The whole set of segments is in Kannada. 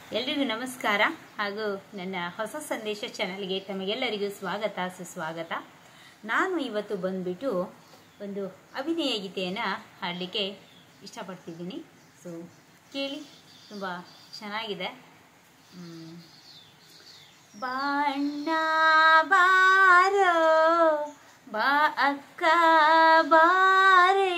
ಎಲ್ರಿಗೂ ನಮಸ್ಕಾರ ಹಾಗೂ ನನ್ನ ಹೊಸ ಸಂದೇಶ ಚಾನಲ್ಗೆ ತಮಗೆಲ್ಲರಿಗೂ ಸ್ವಾಗತ ಸುಸ್ವಾಗತ ನಾನು ಇವತ್ತು ಬಂದ್ಬಿಟ್ಟು ಒಂದು ಅಭಿನಯ ಗೀತೆಯನ್ನು ಹಾಡಲಿಕ್ಕೆ ಇಷ್ಟಪಡ್ತಿದ್ದೀನಿ ಸೊ ಕೇಳಿ ತುಂಬ ಚೆನ್ನಾಗಿದೆ ಮ್, ಬಾಣ್ಣ ಬಾರೋ ಬಾ ಅಕ್ಕ ಬಾರೆ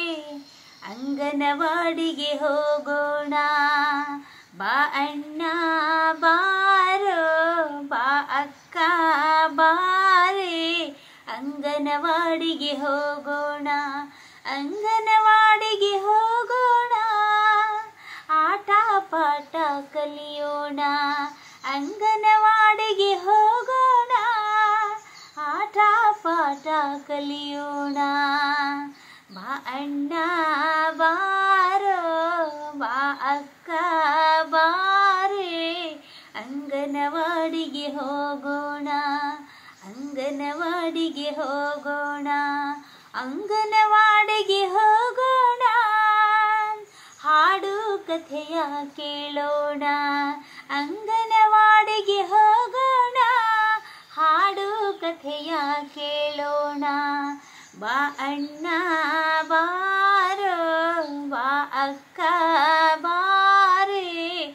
ಅಂಗನವಾಡಿಗೆ ಹೋಗೋಣ ಬಾ ಅಣ್ಣ ಬಾರೋ ಬಾ ಅಕ್ಕ ಬಾರೆ ಅಂಗನವಾಡಿಗೆ ಹೋಗೋಣ ಅಂಗನವಾಡಿಗೆ ಹೋಗೋಣ ಆಟ ಪಾಠ ಕಲಿಯೋಣ ಅಂಗನವಾಡಿಗೆ ಹೋಗೋಣ ಆಟ ಪಾಠ ಕಲಿಯೋಣ ಬಾ ಅಣ್ಣ ಬಾರೋ ಬಾ ಅಕ್ಕ ಬಾರೆ ಅಂಗನವಾಡಿಗೆ ಹೋಗೋಣ ಅಂಗನವಾಡಿಗೆ ಹೋಗೋಣ ಅಂಗನವಾಡಿಗೆ ಹೋಗೋಣ ಹಾಡು ಕಥೆಯ ಕೇಳೋಣ ಅಂಗನವಾಡಿಗೆ ಹೋಗೋಣ ಹಾಡು ಕಥೆಯ ಕೇಳೋಣ ಬಾ ಅಣ್ಣ ಬಾರೋ ಬಾ ಅಕ್ಕ ಬಾರೆ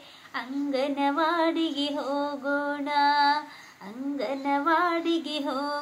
ಅಂಗನವಾಡಿಗೆ ಹೋಗೋಣ ಅಂಗನವಾಡಿಗೆ ಹೋಗೋಣ